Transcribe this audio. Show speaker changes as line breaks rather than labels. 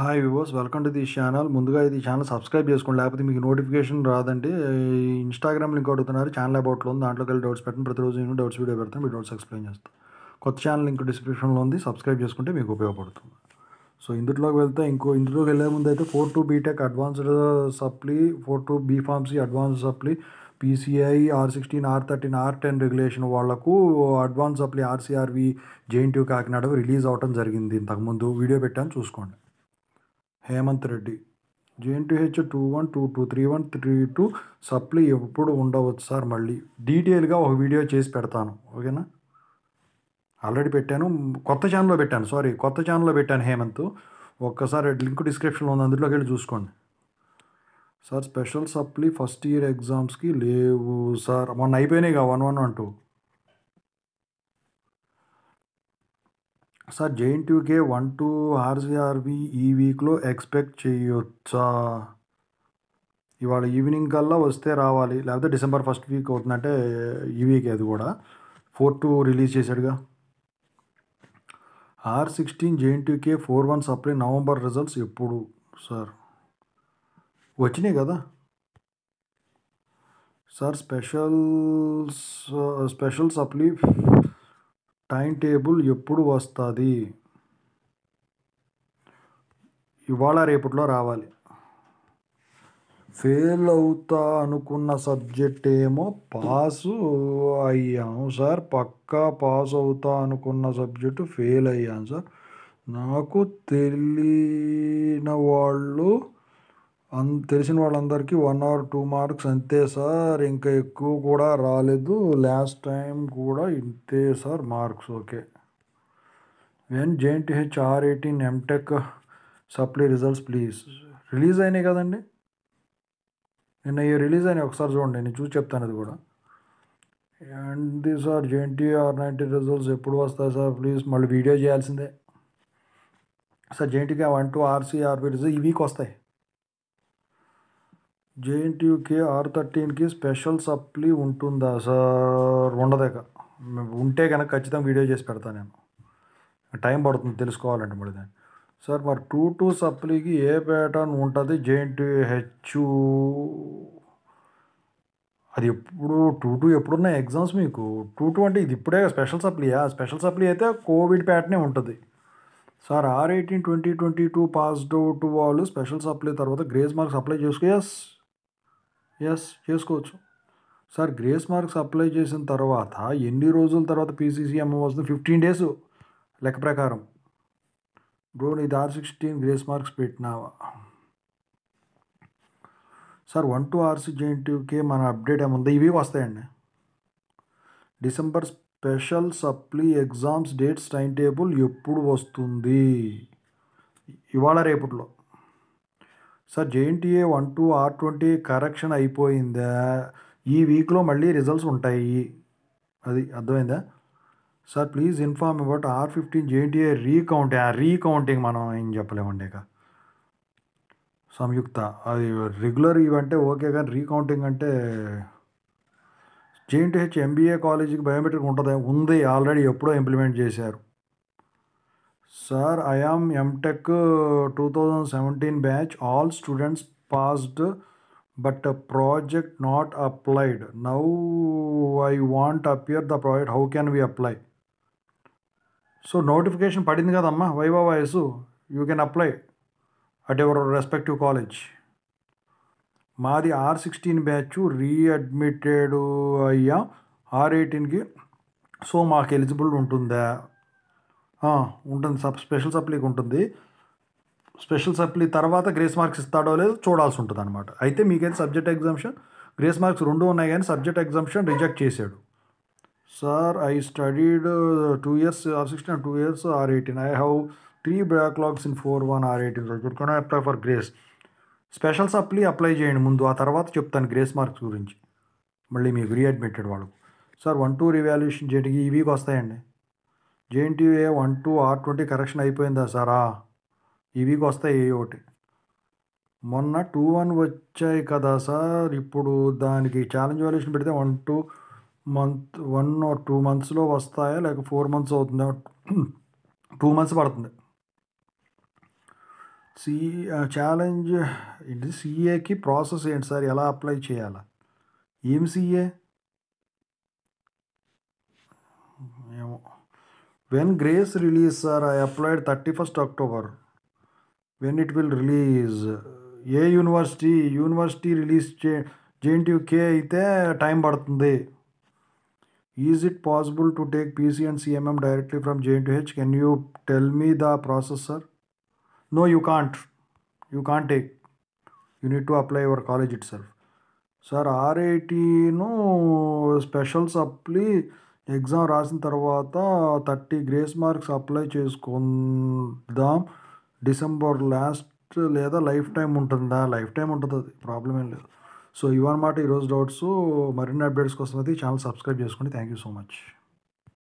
hi viewers welcome to the channel ముందుగా ఇది channel subscribe చేసుకోండి లేకపోతే మీకు నోటిఫికేషన్ రాదండి ఈ ఇన్స్టాగ్రామ్ లింక్ అడుగుతున్నారు ఛానల్ అబౌట్లో ఉంది దాంట్లోకి వెళ్ళి డౌట్స్ పెట్టండి ప్రతిరోజు నేను డౌట్స్ వీడియో పెడతాను మీ డౌట్స్ ఎక్స్ప్లెయిన్ చేస్తాను కొత్త ఛానల్ లింక్ డిస్క్రిప్షన్లో ఉంది సబ్స్క్రైబ్ చేసుకుంటే మీకు ఉపయోగపడుతుంది సో ఇందులోకి వెళ్తే ఇంకో ఇందులోకి వెళ్ళే ముందు అయితే four two BTech advanced supply four two B pharmacy advanced supply PCI R sixteen R thirteen R ten regulation వాళ్లకు advance supply RCRV JNTU Kakinada release అవడం జరిగింది ఇంతకుముందు వీడియో పెట్టాను చూసుకోండి Hemanth Reddy JNTH two one two two three one three two supply ఎప్పుడు ఉండవచ్చు sir మళ్ళీ డీటెయిల్గా ఒక వీడియో చేసి పెడతాను ఓకేనా ఆల్రెడీ పెట్టాను కొత్త ఛానల్లో పెట్టాను సారీ కొత్త ఛానల్లో పెట్టాను హేమంత్ ఒక్కసారి లింక్ డిస్క్రిప్షన్లో ఉంది అందులోకి వెళ్ళి చూసుకోండి sir special supply first year ఎగ్జామ్స్కి లేవు సార్ మొన్న అయిపోయినాయి కదా one one one two sir JNTUK one two RCRV ఈ వీక్లో ఎక్స్పెక్ట్ చేయొచ్చా ఇవాళ ఈవినింగ్ కల్లా వస్తే రావాలి లేకపోతే డిసెంబర్ ఫస్ట్ వీక్ అవుతుందంటే ఈ వీక్ అది కూడా ఫోర్ టూ రిలీజ్ చేశాడుగా R sixteen JNTUK four one supply November results ఎప్పుడు సార్ వచ్చినాయి కదా sir special special supply time table ఎప్పుడు వస్తుంది ఇవాళ రేపట్లో రావాలి ఫెయిల్ అవుతా అనుకున్న సబ్జెక్ట్ ఏమో పాస్ అయ్యాము సార్ పక్కా పాస్ అవుతా అనుకున్న సబ్జెక్టు ఫెయిల్ అయ్యాను సార్ నాకు తెలియన వాళ్ళు అన్ తెలిసిన వాళ్ళందరికీ వన్ ఆర్ టూ మార్క్స్ అంతే సార్ ఇంకా ఎక్కువ కూడా రాలేదు లాస్ట్ టైం కూడా ఇంతే sir marks okay when JNTH R eighteen MTech supply results please release అయినాయి కదండి నిన్న ఈ రిలీజ్ అయినాయి ఒకసారి చూడండి నేను చూసి చెప్తాను అది కూడా and sir JNT R ninety results ఎప్పుడు వస్తాయి సార్ ప్లీజ్ మళ్ళీ వీడియో చేయాల్సిందే సార్ జేఎన్టీకి one two RC RB result ఈ వీక్ వస్తాయి జేఎన్టీయూకి ఆర్ థర్టీన్కి స్పెషల్ సప్లీ ఉంటుందా సార్ ఉండదేక ఉంటే కనుక ఖచ్చితంగా వీడియో చేసి పెడతాను నేను టైం పడుతుంది తెలుసుకోవాలంటే మళ్ళీ దాన్ని సార్ మరి టూ టూ సప్లీకి ఏ ప్యాటర్న్ ఉంటుంది జేఎన్టీహెచ్ అది ఎప్పుడు టూ టూ ఎప్పుడున్నాయి ఎగ్జామ్స్ మీకు టూ టూ అంటే ఇది ఇప్పుడే స్పెషల్ సప్లీయా స్పెషల్ సప్లీ అయితే కోవిడ్ ప్యాటర్నే ఉంటుంది sir R eighteen twenty twenty two passed out వాళ్ళు స్పెషల్ సప్లై తర్వాత గ్రేస్ మార్క్స్ అప్లై చేసుకో ఎస్ ఎస్ చేసుకోవచ్చు సార్ గ్రేస్ మార్క్స్ అప్లై చేసిన తర్వాత ఎన్ని రోజుల తర్వాత పీసీసీఎం వస్తుంది ఫిఫ్టీన్ డేస్ లెక్క ప్రకారం బ్రో ఇది ఆర్ సిక్స్టీన్ గ్రేస్ మార్క్స్ పెట్టినావా sir one two RC JNTUK మన అప్డేట్ ఏముంది ఇవి వస్తాయండి December special supply exams dates time table ఎప్పుడు వస్తుంది ఇవాళ రేపట్లో sir JNTA one two R twenty correction అయిపోయిందా ఈ వీక్లో మళ్ళీ రిజల్ట్స్ ఉంటాయి అది అర్థమైందా sir please inform about R fifteen JNTA recount ఆ రీకౌంటింగ్ మనం ఏం చెప్పలేమండి ఇక సంయుక్త అది రెగ్యులర్ ఇవంటే ఓకే కానీ రీకౌంటింగ్ అంటే జేఎన్టీహెచ్ ఎంబీఏ కాలేజీకి బయోమెట్రిక్ ఉంటుంది ఉంది ఆల్రెడీ ఎప్పుడో ఇంప్లిమెంట్ చేశారు sir I am MTech two thousand seventeen batch all students passed but project not applied now I want appear the project how can we apply so notification పడింది కదమ్మా viva వయసు you can apply at your respective college మాది R sixteen batch readmitted అయ్యా R ఎయిటీన్కి so మాకు eligible ఉంటుందా ఉంటుంది సబ్ స్పెషల్ సప్లీకి ఉంటుంది స్పెషల్ సప్లీ తర్వాత గ్రేస్ మార్క్స్ ఇస్తాడో లేదో చూడాల్సి ఉంటుంది అనమాట అయితే మీకైతే సబ్జెక్ట్ ఎగ్జామ్షన్ గ్రేస్ మార్క్స్ రెండు ఉన్నాయి కానీ సబ్జెక్ట్ ఎగ్జామ్షన్ రిజెక్ట్ చేశాడు sir I studied two years R sixteen two years R eighteen I have three backlogs in four one R eighteen subject can apply for grace special supply apply చేయండి ముందు ఆ తర్వాత చెప్తాను grace marks గురించి మళ్ళీ మీకు readmitted వాళ్ళకు sir one two revolution చేయడానికి ఈ వీక్ వస్తాయండి JNTA one two R twenty correction అయిపోయిందా సారా ఈ వీక్ వస్తాయి ఏ ఒకటి మొన్న టూ వన్ వచ్చాయి కదా సార్ ఇప్పుడు దానికి ఛాలెంజ్ వాల్యుయేషన్ పెడితే one two month one or two మంత్స్లో వస్తాయా లేక ఫోర్ మంత్స్ అవుతుందా టూ మంత్స్ పడుతుంది సి ఛాలెంజ్ ఇది సిఏకి ప్రాసెస్ ఏంటి సార్ ఎలా అప్లై చేయాలా ఏం సిఏ ఏమో when grace release sir I applied thirty first October when it will release ఏ యూనివర్సిటీ యూనివర్సిటీ రిలీజ్ చే జేఎన్టీయూకే అయితే టైం పడుతుంది is it possible to take PC and CMM directly from JNTH can you tell me the process sir no you can't you can't take you need to apply your college itself sir ఆర్ఐటీను special supply exam రాసిన తర్వాత thirty grace marks apply చేసుకుందాం December last లేదా life time ఉంటుందా life time ఉంటుంది అది problem ఏం లేదు సో ఇవన్నమాట ఈరోజు డౌట్స్ మరిన్ని అప్డేట్స్ కోసం అయితే ఛానల్ సబ్స్క్రైబ్ చేసుకోండి థ్యాంక్ యూ సో మచ్